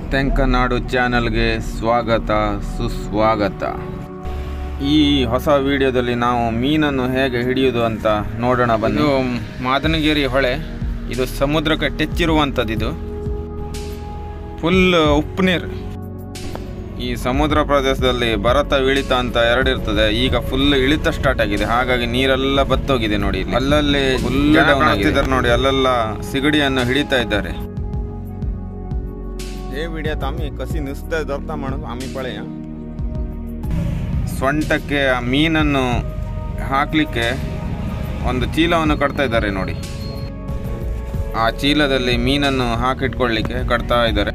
ತೆಂಕನಾಡು ಚಾನಲ್ಗೆ ಸ್ವಾಗತ ಸುಸ್ವಾಗತ ಈ ಹೊಸ ವಿಡಿಯೋದಲ್ಲಿ ನಾವು ಮೀನನ್ನು ಹೇಗೆ ಹಿಡಿಯುವುದು ಅಂತ ನೋಡೋಣ ಬನ್ನಿ ಇದು ಮಾದನಗಿರಿ ಹೊಳೆ ಇದು ಸಮುದ್ರಕ್ಕೆ ಟಚ್ ಇರುವಂಥದ್ದು ಇದು ಫುಲ್ ಉಪ್ಪು ನೀರು ಈ ಸಮುದ್ರ ಪ್ರದೇಶದಲ್ಲಿ ಭರತ ಇಳಿತ ಅಂತ ಎರಡು ಇರ್ತದೆ ಈಗ ಫುಲ್ ಇಳಿತ ಸ್ಟಾರ್ಟ್ ಆಗಿದೆ ಹಾಗಾಗಿ ನೀರೆಲ್ಲ ಬತ್ತೋಗಿದೆ ನೋಡಿ ಇಲ್ಲಿ. ಅಲ್ಲಲ್ಲಿ ಫುಲ್ ಆಗ್ತಿದ್ದಾರೆ ನೋಡಿ ಅಲ್ಲೆಲ್ಲ ಸಿಗಡಿಯನ್ನು ಹಿಡಿತಾ ಇದ್ದಾರೆ हे ವಿಡಿಯೋ ಆम्ही ಕಸಿ नुसतं धरता म्हणून आम्ही पळया ಸೊಂಟಕ್ಕೆ ಆ ಮೀನನ್ನು ಹಾಕಲಿಕ್ಕೆ ಒಂದು ಚೀಲವನ್ನು ಕಟ್ತಾ ಇದ್ದಾರೆ ನೋಡಿ ಆ ಚೀಲದಲ್ಲಿ ಮೀನನ್ನು ಹಾಕಿಟ್ಕೊಳ್ಳಿಕ್ಕೆ ಕಟ್ತಾ ಇದ್ದಾರೆ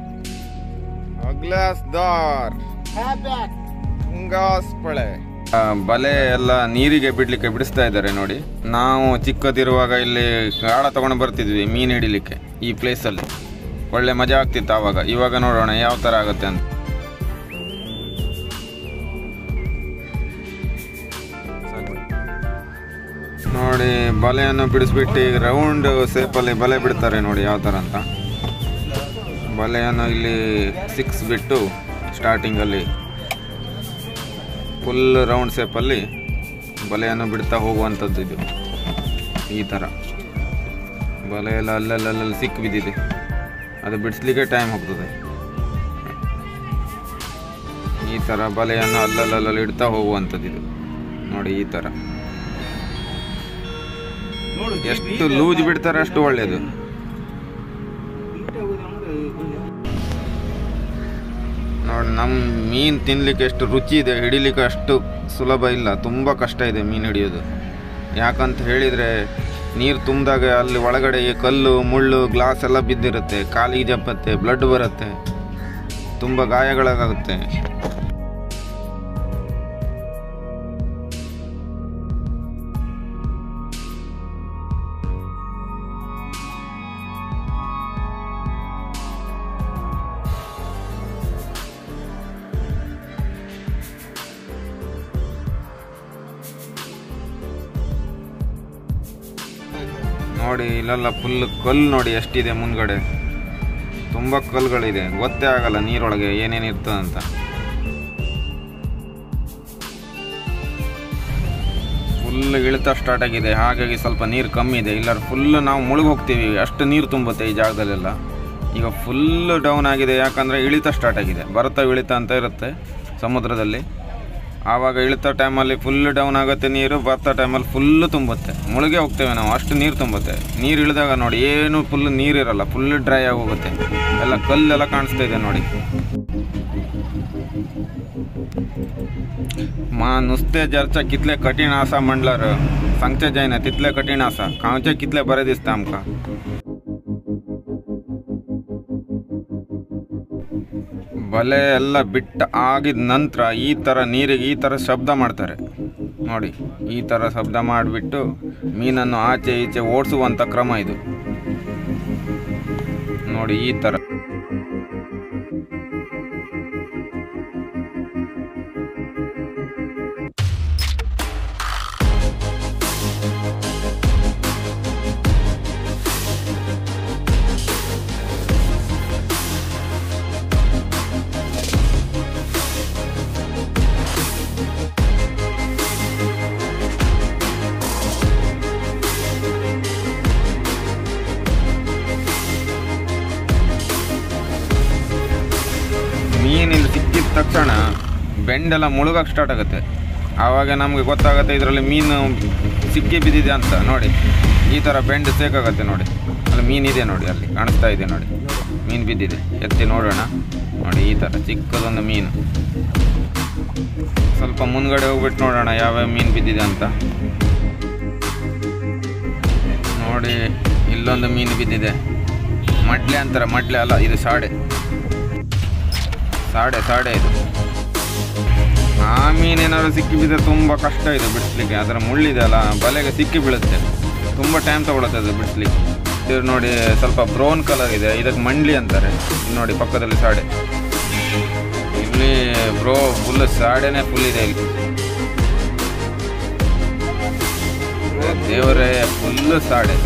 ಅಗ್ಲಾಸ್ದಾರ್ ತುಂಗಾಸ್ಪಳೆ ಆ, ಬಲೆ ಎಲ್ಲ ನೀರಿಗೆ ಬಿಡ್ಲಿಕ್ಕೆ ಬಿಡಿಸ್ತಾ ಇದ್ದಾರೆ ನೋಡಿ ನಾವು ಚಿಕ್ಕದಿರುವಾಗ ಇಲ್ಲಿ ಗಾಳ ತಗೊಂಡು ಬರ್ತಿದ್ವಿ ಮೀನು ಹಿಡಿಲಿಕ್ಕೆ ಈ ಪ್ಲೇಸಲ್ಲಿ ಒಳ್ಳೆ ಮಜಾ ಆಗ್ತಿತ್ತು ಆವಾಗ ಇವಾಗ ನೋಡೋಣ ಯಾವ ಥರ ಆಗುತ್ತೆ ಅಂತ ನೋಡಿ ಬಲೆಯನ್ನು ಬಿಡಿಸ್ಬಿಟ್ಟು ಈಗ ರೌಂಡ್ ಸೇಪಲ್ಲಿ ಬಲೆ ಬಿಡ್ತಾರೆ ನೋಡಿ ಯಾವ ಥರ ಅಂತ ಬಲೆಯನ್ನು ಇಲ್ಲಿ ಸಿಕ್ಸ್ ಬಿಟ್ಟು ಸ್ಟಾರ್ಟಿಂಗಲ್ಲಿ ಫುಲ್ ರೌಂಡ್ ಸೇಪಲ್ಲಿ ಬಲೆಯನ್ನು ಬಿಡ್ತಾ ಹೋಗುವಂಥದ್ದು ಇದು ಈ ಥರ ಬಲೆ ಎಲ್ಲ ಅಲ್ಲಲ್ಲಲ್ಲಿ ಸಿಕ್ಕಿ ಬಿದ್ದಿದೆ ಅದು ಬಿಡಿಸ್ಲಿಕ್ಕೆ ಟೈಮ್ ಹೋಗ್ತದೆ ಈ ಥರ ಬಲೆಯನ್ನು ಅಲ್ಲಲ್ಲಲ್ಲಿ ಇಡ್ತಾ ಹೋಗುವಂಥದ್ದು ಇದು ನೋಡಿ ಈ ಥರ ಎಷ್ಟು ಲೂಜ್ ಬಿಡ್ತಾರೆ ಅಷ್ಟು ಒಳ್ಳೆಯದು ನೋಡಿ ನಮ್ಮ ಮೀನು ತಿನ್ಲಿಕ್ಕೆ ಎಷ್ಟು ರುಚಿ ಇದೆ ಹಿಡಿಲಿಕ್ಕೆ ಅಷ್ಟು ಸುಲಭ ಇಲ್ಲ ತುಂಬ ಕಷ್ಟ ಇದೆ ಮೀನು ಹಿಡಿಯೋದು ಯಾಕಂತ ಹೇಳಿದರೆ ನೀರು ತುಂಬಿದಾಗ ಅಲ್ಲಿ ಒಳಗಡೆ ಈ ಕಲ್ಲು ಮುಳ್ಳು ಗ್ಲಾಸ್ ಎಲ್ಲ ಬಿದ್ದಿರುತ್ತೆ ಕಾಲಿಗೆ ಜಪ್ಪತ್ತೆ ಬ್ಲಡ್ ಬರುತ್ತೆ ತುಂಬ ಗಾಯಗಳಾಗುತ್ತೆ ನೋಡಿ ಇಲ್ಲೆಲ್ಲ ಫುಲ್ ಕಲ್ಲು ನೋಡಿ ಎಷ್ಟಿದೆ ಮುಂದ್ಗಡೆ ತುಂಬ ಕಲ್ಲುಗಳಿದೆ ಗೊತ್ತೇ ಆಗಲ್ಲ ನೀರೊಳಗೆ ಏನೇನು ಇರ್ತದಂತ ಫುಲ್ ಇಳಿತ ಸ್ಟಾರ್ಟ್ ಆಗಿದೆ ಹಾಗಾಗಿ ಸ್ವಲ್ಪ ನೀರು ಕಮ್ಮಿ ಇದೆ ಇಲ್ಲ ಫುಲ್ ನಾವು ಮುಳುಗಿ ಹೋಗ್ತೀವಿ ಅಷ್ಟು ನೀರು ತುಂಬುತ್ತೆ ಈ ಜಾಗದಲ್ಲೆಲ್ಲ ಈಗ ಫುಲ್ ಡೌನ್ ಆಗಿದೆ ಯಾಕಂದರೆ ಇಳಿತ ಸ್ಟಾರ್ಟ್ ಆಗಿದೆ ಭರತ ಇಳಿತ ಅಂತ ಇರುತ್ತೆ ಸಮುದ್ರದಲ್ಲಿ ಆವಾಗ ಇಳಿತ ಟೈಮಲ್ಲಿ ಫುಲ್ ಡೌನ್ ಆಗುತ್ತೆ ನೀರು ಬರ್ತಾ ಟೈಮಲ್ಲಿ ಫುಲ್ ತುಂಬುತ್ತೆ ಮುಳುಗೆ ಹೋಗ್ತೇವೆ ನಾವು ಅಷ್ಟು ನೀರು ತುಂಬುತ್ತೆ ನೀರು ಇಳಿದಾಗ ನೋಡಿ ಏನು ಫುಲ್ ನೀರಿರಲ್ಲ ಫುಲ್ ಡ್ರೈ ಆಗಿ ಹೋಗುತ್ತೆ ಎಲ್ಲ ಕಲ್ಲೆಲ್ಲ ಕಾಣಿಸ್ತಾ ಇದೆ ನೋಡಿ मा नुसते जरच्या कितले कठीण आसा म्हणल्यार सांगचे जायना तितले कठीण आसा खावचे कितले बरें दिसता आमकां ಬಲೆ ಎಲ್ಲ ಬಿಟ್ಟ ಆಗಿದ ನಂತರ ಈ ಥರ ನೀರಿಗೆ ಈ ಥರ ಶಬ್ದ ಮಾಡ್ತಾರೆ ನೋಡಿ ಈ ಥರ ಶಬ್ದ ಮಾಡಿಬಿಟ್ಟು ಮೀನನ್ನು ಆಚೆ ಈಚೆ ಓಡಿಸುವಂಥ ಕ್ರಮ ಇದು ನೋಡಿ ಈ ಥರ ಮೀನಿಂದ ಸಿಕ್ಕಿದ ತಕ್ಷಣ ಬೆಂಡೆಲ್ಲ ಮುಳುಗಕ್ಕೆ ಸ್ಟಾರ್ಟ್ ಆಗುತ್ತೆ ಆವಾಗ ನಮಗೆ ಗೊತ್ತಾಗುತ್ತೆ ಇದರಲ್ಲಿ ಮೀನು ಸಿಕ್ಕಿ ಬಿದ್ದಿದೆ ಅಂತ ನೋಡಿ ಈ ಥರ ಬೆಂಡ್ ಸೇಕಾಗತ್ತೆ ನೋಡಿ ಅಲ್ಲಿ ಮೀನಿದೆ ನೋಡಿ ಅಲ್ಲಿ ಕಾಣಿಸ್ತಾ ಇದೆ ನೋಡಿ ಮೀನು ಬಿದ್ದಿದೆ ಎತ್ತಿ ನೋಡೋಣ ನೋಡಿ ಈ ಥರ ಚಿಕ್ಕದೊಂದು ಮೀನು ಸ್ವಲ್ಪ ಮುಂದ್ಗಡೆ ಹೋಗ್ಬಿಟ್ಟು ನೋಡೋಣ ಯಾವ್ಯಾವ ಮೀನು ಬಿದ್ದಿದೆ ಅಂತ ನೋಡಿ ಇಲ್ಲೊಂದು ಮೀನು ಬಿದ್ದಿದೆ ಮಡ್ಲೆ ಅಂತಾರೆ ಮಡ್ಲೆ ಅಲ್ಲ ಇದು ಸಾಡೆ ಸಾಡೆ ಸಾಡೆ ಇದು ಆ ಮೀನೇನಾದ್ರು ಸಿಕ್ಕಿ ಬಿದ್ದರೆ ತುಂಬ ಕಷ್ಟ ಇದೆ ಬಿಡಿಸ್ಲಿಕ್ಕೆ ಅದರ ಮುಳ್ಳಿದೆ ಅಲ್ಲ ಬಲೆಗೆ ಸಿಕ್ಕಿ ಬೀಳುತ್ತೆ ತುಂಬ ಟೈಮ್ ತಗೊಳುತ್ತೆ ಅದು ಬಿಡಿಸ್ಲಿಕ್ಕೆ ಇದು ನೋಡಿ ಸ್ವಲ್ಪ ಬ್ರೌನ್ ಕಲರ್ ಇದೆ ಇದಕ್ಕೆ ಮಂಡ್ಲಿ ಅಂತಾರೆ ಇಲ್ಲಿ ನೋಡಿ ಪಕ್ಕದಲ್ಲಿ ಸಾಡೆ ಇಲ್ಲಿ ಬ್ರೋ ಫುಲ್ ಸಾಡೆನೇ ಫುಲ್ ಇದೆ ಇಲ್ಲಿ ದೇವರೇ ಫುಲ್ ಸಾಡೆ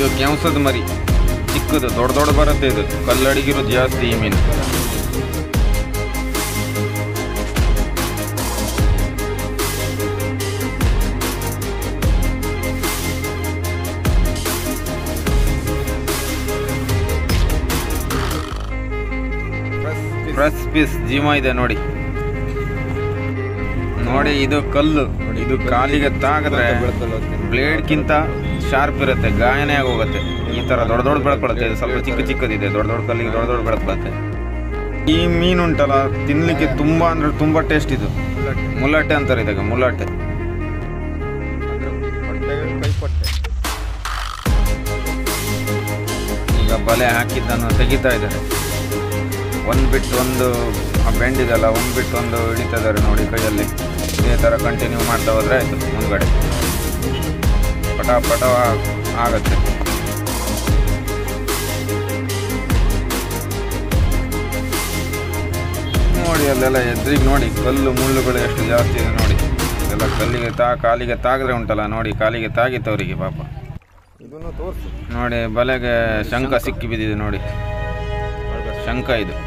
ಇದು ಕೆಂಸದ ಮರಿ ಚಿಕ್ಕದು ದೊಡ್ಡ ದೊಡ್ಡ ಬರುತ್ತೆ ಇದು ಕಲ್ಲಡಿಗಿರೋದು ಜಾಸ್ತಿ ಈ ಮೀನು ಫ್ರೆಶ್ ಪೀಸ್ ಜೀವ ಇದೆ ನೋಡಿ ನೋಡಿ ಇದು ಕಲ್ಲು ಇದು ಕಾಲಿಗೆ ತಾಗಿದ್ರೆ ಬ್ಲೇಡ್ಗಿಂತ ಶಾರ್ಪ್ ಇರುತ್ತೆ ಗಾಯನೇ ಆಗೋಗುತ್ತೆ ಈ ತರ ದೊಡ್ಡ ದೊಡ್ಡ ಬೆಳ್ಕೊಳುತ್ತೆ ಇದು ಸ್ವಲ್ಪ ಚಿಕ್ಕ ಚಿಕ್ಕದಿದೆ ದೊಡ್ಡ ದೊಡ್ಡ ಕಲ್ಲಿಗೆ ದೊಡ್ಡ ದೊಡ್ಡ ಬೆಳ್ಕೊಳುತ್ತೆ ಈ ಮೀನು ಉಂಟಲ್ಲ ತಿನ್ಲಿಕ್ಕೆ ತುಂಬಾ ಅಂದ್ರೆ ತುಂಬಾ ಟೇಸ್ಟ್ ಇದು ಮುಲಾಟೆ ಅಂತಾರೆ ಇದಾಗ ಮುಲಾಟೆ ಈಗ ಬಲೆ ಹಾಕಿದ್ದನ್ನು ತೆಗಿತಾ ಇದ್ದಾರೆ ಒಂದು ಬಿಟ್ಟು ಒಂದು ಆ ಬೆಂಡ್ ಇದೆಲ್ಲ ಒಂದು ಬಿಟ್ಟು ಒಂದು ಹಿಡಿತಾ ಇದ್ದಾರೆ ನೋಡಿ ಕೈಯಲ್ಲಿ ಇದೇ ಥರ ಕಂಟಿನ್ಯೂ ಮಾಡ್ತಾ ಹೋದ್ರೆ ಆಯಿತು ಮುಂದ್ಗಡೆ ಪಟ ಪಟ ಆಗತ್ತೆ ನೋಡಿ ಅಲ್ಲೆಲ್ಲ ಎದ್ರಿಗೆ ನೋಡಿ ಕಲ್ಲು ಮುಳ್ಳುಗಳು ಎಷ್ಟು ಜಾಸ್ತಿ ಇದೆ ನೋಡಿ ಎಲ್ಲ ಕಲ್ಲಿಗೆ ತಾ ಕಾಲಿಗೆ ತಾಗಿದ್ರೆ ಉಂಟಲ್ಲ ನೋಡಿ ಕಾಲಿಗೆ ತಾಗಿತ್ತು ಅವರಿಗೆ ಪಾಪ ಇದನ್ನು ತೋರಿಸು ನೋಡಿ ಬಲೆಗೆ ಶಂಕ ಸಿಕ್ಕಿ ಬಿದ್ದಿದೆ ನೋಡಿ ಶಂಕ ಇದು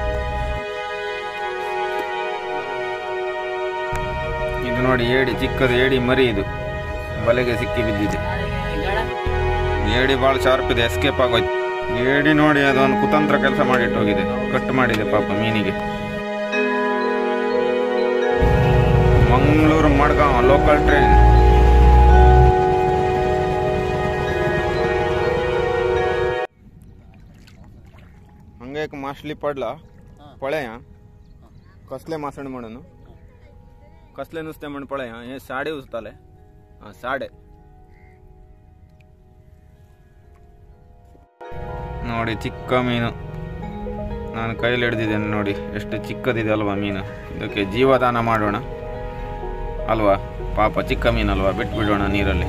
ಇದು ನೋಡಿ ಏಡಿ ಚಿಕ್ಕದು ಏಡಿ ಮರಿ ಇದು ಬಲೆಗೆ ಸಿಕ್ಕಿ ಬಿದ್ದಿದೆ ಏಡಿ ಭಾಳ ಶಾರ್ಪ್ ಇದೆ ಎಸ್ಕೇಪ್ ಆಗೋಯ್ತು ಏಡಿ ನೋಡಿ ಅದೊಂದು ಕುತಂತ್ರ ಕೆಲಸ ಮಾಡಿಟ್ಟು ಹೋಗಿದೆ ಕಟ್ ಮಾಡಿದೆ ಪಾಪ ಮೀನಿಗೆ ಮಂಗಳೂರು ಮಡ್ಗಾಂವ್ ಲೋಕಲ್ ಟ್ರೈನ್ हंगे एक मासली पडला पळ्या कसले मासण म्हणून कसले नुसते म्हण पळ्या हे साडे उचताले हां साडे ನೋಡಿ ಚಿಕ್ಕ ಮೀನು ನಾನು ಕೈಯಲ್ಲಿ ಹಿಡ್ದಿದ್ದೇನೆ ನೋಡಿ ಎಷ್ಟು ಚಿಕ್ಕದಿದೆ ಅಲ್ವಾ ಮೀನು ಇದಕ್ಕೆ ಜೀವದಾನ ಮಾಡೋಣ ಅಲ್ವಾ ಪಾಪ ಚಿಕ್ಕ ಮೀನಲ್ವಾ ಬಿಟ್ಬಿಡೋಣ ನೀರಲ್ಲಿ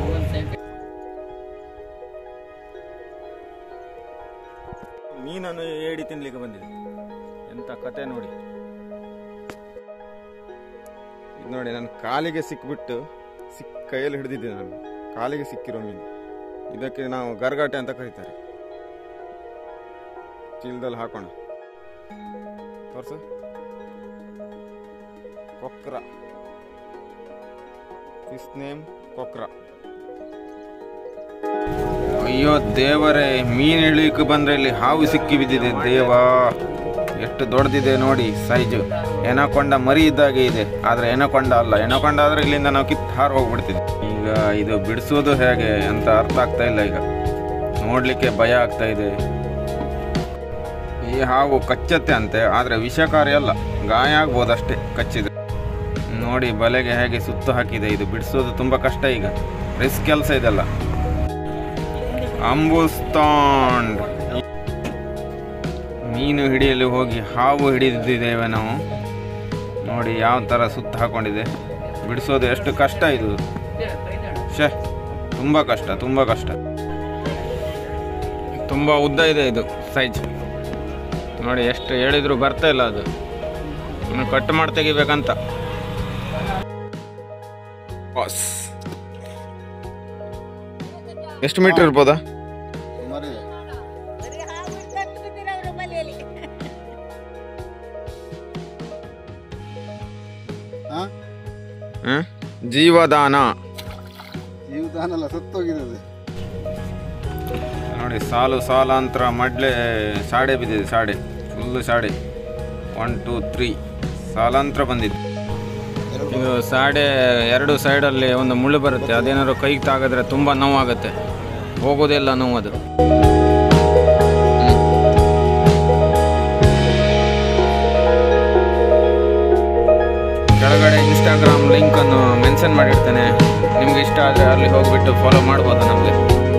ಮೀನನ್ನು ಏಡಿ ತಿನ್ಲಿಕ್ಕೆ ಬಂದಿದೆ ಎಂತ ಕತೆ ನೋಡಿ ಇದು ನೋಡಿ ನನ್ನ ಕಾಲಿಗೆ ಸಿಕ್ಬಿಟ್ಟು ಸಿಕ್ಕ ಕೈಯಲ್ಲಿ ಹಿಡಿದಿದ್ದೆ ನಾನು ಕಾಲಿಗೆ ಸಿಕ್ಕಿರೋ ಮೀನು ಇದಕ್ಕೆ ನಾವು ಗರ್ಗಾಟೆ ಅಂತ ಕರೀತಾರೆ ಚೀಲದಲ್ಲಿ ಹಾಕೋಣ ತೋರ್ಸು ಕೊಕ್ರ ಫಿಸ್ ನೇಮ್ ಕೊಕ್ರ ಅಯ್ಯೋ ದೇವರೇ ಮೀನು ಹಿಡಿಲಿಕ್ಕೆ ಬಂದ್ರೆ ಇಲ್ಲಿ ಹಾವು ಸಿಕ್ಕಿ ಬಿದ್ದಿದೆ ದೇವಾ ಎಷ್ಟು ದೊಡ್ಡದಿದೆ ನೋಡಿ ಸೈಜು ಎನಕೊಂಡ ಮರಿ ಇದ್ದಾಗೆ ಇದೆ ಆದ್ರೆ ಎನಕೊಂಡ ಅಲ್ಲ ಎನಕೊಂಡ ಆದ್ರೆ ಇಲ್ಲಿಂದ ನಾವು ಕಿತ್ತು ಹಾರು ಹೋಗ್ಬಿಡ್ತಿದ್ವಿ ಈಗ ಇದು ಬಿಡಿಸೋದು ಹೇಗೆ ಅಂತ ಅರ್ಥ ಆಗ್ತಾ ಇಲ್ಲ ಈಗ ನೋಡ್ಲಿಕ್ಕೆ ಭಯ ಆಗ್ತಾ ಇದೆ ಈ ಹಾವು ಕಚ್ಚತ್ತೆ ಅಂತೆ ಆದ್ರೆ ವಿಷಕಾರಿ ಅಲ್ಲ ಗಾಯ ಆಗ್ಬೋದು ಅಷ್ಟೇ ಕಚ್ಚಿದೆ ನೋಡಿ ಬಲೆಗೆ ಹೇಗೆ ಸುತ್ತು ಹಾಕಿದೆ ಇದು ಬಿಡಿಸೋದು ತುಂಬಾ ಕಷ್ಟ ಈಗ ರಿಸ್ಕ್ ಕೆಲಸ ಇದೆಲ್ಲ ಅಂಬುಸ್ತಾಂಡ್ ಮೀನು ಹಿಡಿಯಲು ಹೋಗಿ ಹಾವು ಹಿಡಿದಿದ್ದೇವೆ ನಾವು ನೋಡಿ ಯಾವ ಥರ ಸುತ್ತ ಹಾಕೊಂಡಿದೆ ಬಿಡಿಸೋದು ಎಷ್ಟು ಕಷ್ಟ ಇದು ಶೇ ತುಂಬ ಕಷ್ಟ ತುಂಬ ಕಷ್ಟ ತುಂಬ ಉದ್ದ ಇದೆ ಇದು ಸೈಜ್ ನೋಡಿ ಎಷ್ಟು ಹೇಳಿದ್ರು ಬರ್ತಾ ಇಲ್ಲ ಅದು ಇನ್ನು ಕಟ್ ಮಾಡಿ ತೆಗಿಬೇಕಂತ ಬಾಸ್ ಎಷ್ಟು ಮೀಟರ್ ಇರ್ಬೋದಾ ಮರಿ ಬರೀ ಹಾವು ಹಿಡ್ಕೊಂಡು ಬಿದ್ದೀರ ಅವ್ರ ಮನೆಯಲ್ಲಿ ಹಾ ಹ್ಮ್? ಜೀವದಾನ ಜೀವದಾನ ಅಲ್ಲ ಸತ್ತೋಗಿರೋದು ನೋಡಿ ಸಾಲು ಸಾಲಾಂತರ ಮಡ್ಲೆ ಸಾಡೆ ಬಿದ್ದಿದೆ ಸಾಡೆ ಫುಲ್ಲು ಸಾಡೆ ಒನ್ ಟೂ ತ್ರೀ ಸಾಲಾಂತರ ಬಂದಿದೆ ಇದು ಸಾಡೆ ಎರಡು ಸೈಡಲ್ಲಿ ಒಂದು ಮುಳ್ಳು ಬರುತ್ತೆ ಅದೇನಾದ್ರು ಕೈಗೆ ತಾಗಿದ್ರೆ ತುಂಬ ನೋವಾಗುತ್ತೆ ಹೋಗೋದಿಲ್ಲ ನೋವು ಅದು ಕೆಳಗಡೆ ಇನ್ಸ್ಟಾಗ್ರಾಮ್ ಲಿಂಕನ್ನು ಮೆನ್ಷನ್ ಮಾಡಿರ್ತೇನೆ ನಿಮ್ಗೆ ಇಷ್ಟ ಆದರೆ ಅಲ್ಲಿ ಹೋಗ್ಬಿಟ್ಟು ಫಾಲೋ ಮಾಡ್ಬೋದು ನಮಗೆ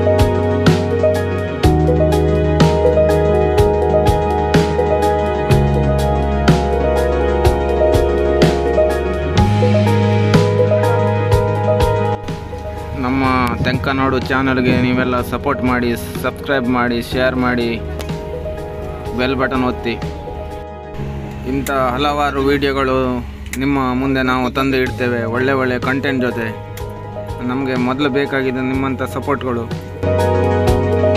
ನಮ್ಮ ತೆಂಕನಾಡು ಚಾನಲ್ಗೆ ನೀವೆಲ್ಲ ಸಪೋರ್ಟ್ ಮಾಡಿ ಸಬ್ಸ್ಕ್ರೈಬ್ ಮಾಡಿ ಶೇರ್ ಮಾಡಿ ಬೆಲ್ ಬಟನ್ ಒತ್ತಿ ಇಂಥ ಹಲವಾರು ವಿಡಿಯೋಗಳು ನಿಮ್ಮ ಮುಂದೆ ನಾವು ತಂದು ಇಡ್ತೇವೆ ಒಳ್ಳೆ ಒಳ್ಳೆ ಕಂಟೆಂಟ್ ಜೊತೆ ನಮಗೆ ಮೊದಲು ಬೇಕಾಗಿದ್ದು ನಿಮ್ಮಂಥ ಸಪೋರ್ಟ್ಗಳು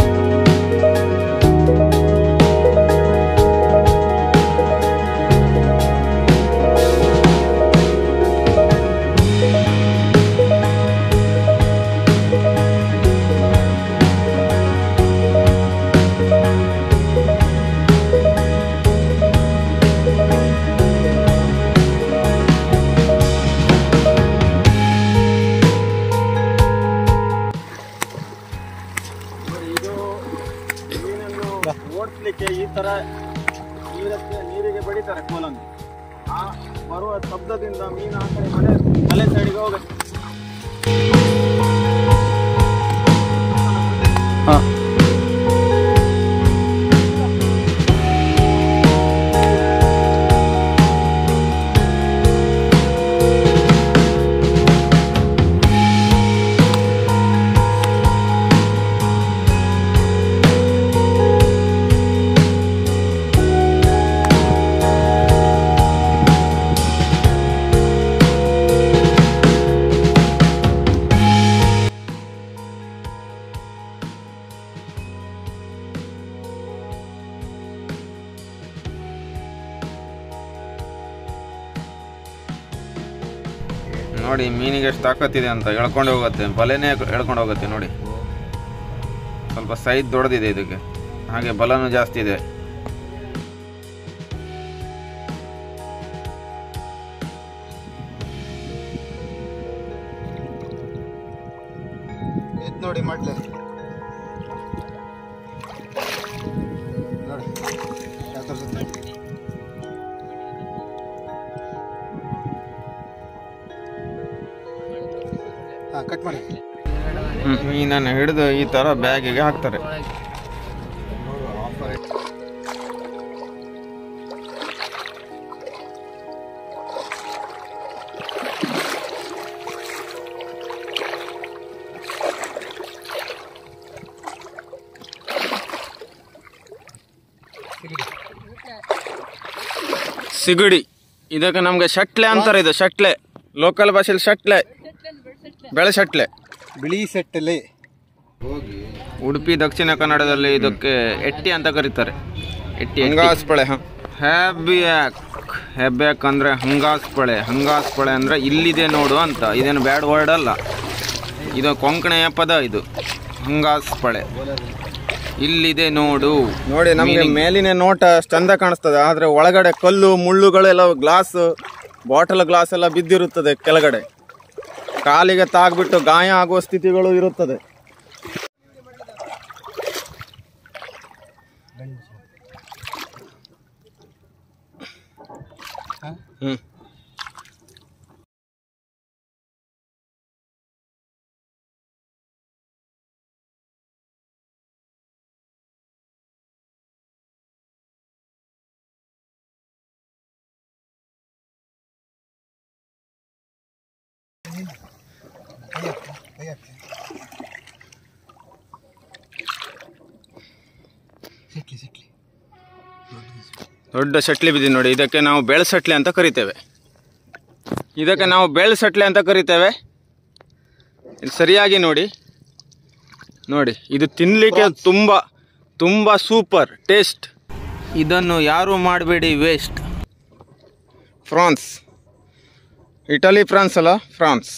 ಈ ತರ ನೀರಕ್ಕೆ ನೀರಿಗೆ ಬಡಿತಾರೆ ಕೋಲನ್ನು ಆ ಬರುವ ಶಬ್ದದಿಂದ ಮೀನು ಆ ಕಡೆ ಮನೆ ಮಲೆ ಸೈಡಿಗೆ ಹೋಗುತ್ತೆ ನೋಡಿ ಮೀನಿಗೆ ಎಷ್ಟು ತಾಕತ್ತಿದೆ ಅಂತ ಎಳ್ಕೊಂಡು ಹೋಗುತ್ತೆ ಬಲೆನೇ ಎಳ್ಕೊಂಡು ಹೋಗುತ್ತೆ ನೋಡಿ ಸ್ವಲ್ಪ ಸೈಜ್ ದೊಡ್ಡದಿದೆ ಇದಕ್ಕೆ ಹಾಗೆ ಬಲನೂ ಜಾಸ್ತಿ ಇದೆ ಎತ್ ನೋಡಿ ಮಾಡ್ಲೆ ನೋಡಿ ಯಾವ ಥರ ಸುತ್ತ ಹಾಂ ಕಟ್ ಮಾಡಿ ಮೀನನ್ನು ಹಿಡಿದು ಈ ಥರ ಬ್ಯಾಗಿಗೆ ಹಾಕ್ತಾರೆ ಸಿಗಡಿ ಇದಕ್ಕೆ ನಮಗೆ ಶಟ್ಲೆ ಅಂತಾರೆ ಇದು ಶಟ್ಲೆ ಲೋಕಲ್ ಭಾಷೆಯಲ್ಲಿ ಶಟ್ಲೆ ಬೆಳೆ ಶಟ್ಲೆ ಬಿಳಿ ಸೆಟ್ಟಲ್ಲಿ ಉಡುಪಿ ದಕ್ಷಿಣ ಕನ್ನಡದಲ್ಲಿ ಇದಕ್ಕೆ ಎಟ್ಟಿ ಅಂತ ಕರೀತಾರೆ ಎಟ್ಟಿ ಹಂಗಾಸ್ಪಳೆ ಹೆಬ್ಯಾಕ್ ಹೆಬ್ಯಾಕ್ ಅಂದರೆ ಹಂಗಾಸ್ಪಳೆ ಹಂಗಾಸ್ಪಳೆ ಅಂದರೆ ಇಲ್ಲಿದೆ ನೋಡು ಅಂತ ಇದೇನು ಬ್ಯಾಡ್ ವರ್ಡ್ ಅಲ್ಲ ಇದು ಕೊಂಕಣಿಯ ಪದ ಇದು ಹಂಗಾಸ್ಪಳೆ ಇಲ್ಲಿದೆ ನೋಡು ನೋಡಿ ನಮಗೆ ಮೇಲಿನ ನೋಟ ಚಂದ ಕಾಣಿಸ್ತದೆ ಆದರೆ ಒಳಗಡೆ ಕಲ್ಲು ಮುಳ್ಳುಗಳೆಲ್ಲ ಗ್ಲಾಸ್ ಬಾಟಲ್ ಗ್ಲಾಸ್ ಎಲ್ಲ ಬಿದ್ದಿರುತ್ತದೆ ಕೆಳಗಡೆ ಕಾಲಿಗೆ ತಾಗ್ಬಿಟ್ಟು ಗಾಯ ಆಗುವ ಸ್ಥಿತಿಗಳು ಇರುತ್ತದೆ ಹ್ಮ್ ಸಿಕ್ಲಿ ಸಿಕ್ಲಿ ದೊಡ್ಡ ಸಟ್ಲಿ ಬಿದ್ದಿದೆ ನೋಡಿ ಇದಕ್ಕೆ ನಾವು ಬೆಳ್ಸಟ್ಲೆ ಅಂತ ಕರಿತೇವೆ ಇದಕ್ಕೆ ನಾವು ಬೆಳ್ಸಟ್ಲೆ ಅಂತ ಕರಿತೇವೆ ಇದು ಸರಿಯಾಗಿ ನೋಡಿ ನೋಡಿ ಇದು ತಿನ್ನಲಿಕ್ಕೆ ತುಂಬ ತುಂಬ ಸೂಪರ್ ಟೇಸ್ಟ್ ಇದನ್ನು ಯಾರು ಮಾಡಬೇಡಿ ವೇಸ್ಟ್ ಫ್ರಾನ್ಸ್ ಇಟಲಿ ಫ್ರಾನ್ಸ್ ಅಲ್ಲ ಫ್ರಾನ್ಸ್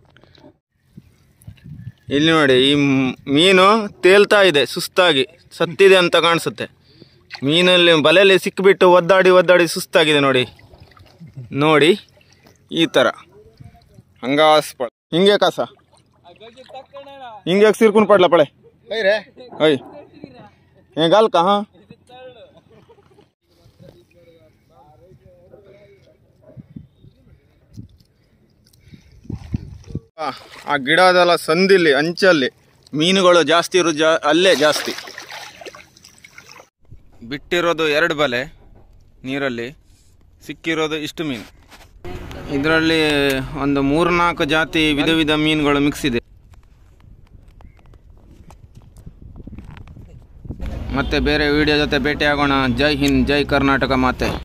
ಇಲ್ಲಿ ನೋಡಿ ಈ ಮ್- ಮೀನು ತೇಲ್ತಾ ಇದೆ ಸುಸ್ತಾಗಿ ಸತ್ತಿದೆ ಅಂತ ಕಾಣಿಸುತ್ತೆ ಮೀನಲ್ಲಿ ಬಲೆಯಲ್ಲಿ ಸಿಕ್ಕಿಬಿಟ್ಟು ಒದ್ದಾಡಿ ಒದ್ದಾಡಿ ಸುಸ್ತಾಗಿದೆ ನೋಡಿ ನೋಡಿ ಈ ಥರ ಹಂಗಾಸ್ಪಳ ಹಿಂಗೆ ಕಾಸ ಹಿಂಗೆ ಸಿರ್ಕೊಂಡು ಪಡ್ಲ ಪಳೆ ಬೈರೆ ಅಯ್ ಹೆಂಗಾಲ್ ಕಹಾ ಆ, ಆ ಗಿಡದಲ್ಲ ಸಂದಿಲ್ಲಿ ಅಂಚಲ್ಲಿ ಮೀನುಗಳು ಜಾಸ್ತಿ ಇರೋ ಜಾ ಅಲ್ಲೇ ಜಾಸ್ತಿ ಬಿಟ್ಟಿರೋದು ಎರಡು ಬಲೆ ನೀರಲ್ಲಿ ಸಿಕ್ಕಿರೋದು ಇಷ್ಟು ಮೀನು ಇದರಲ್ಲಿ ಒಂದು ಮೂರ್ನಾಲ್ಕು ಜಾತಿ ವಿಧ ವಿಧ ಮೀನುಗಳು ಮಿಕ್ಸ್ ಇದೆ ಮತ್ತೆ ಬೇರೆ ವಿಡಿಯೋ ಜೊತೆ ಭೇಟಿಯಾಗೋಣ ಜೈ ಹಿಂದ್ ಜೈ ಕರ್ನಾಟಕ ಮಾತೆ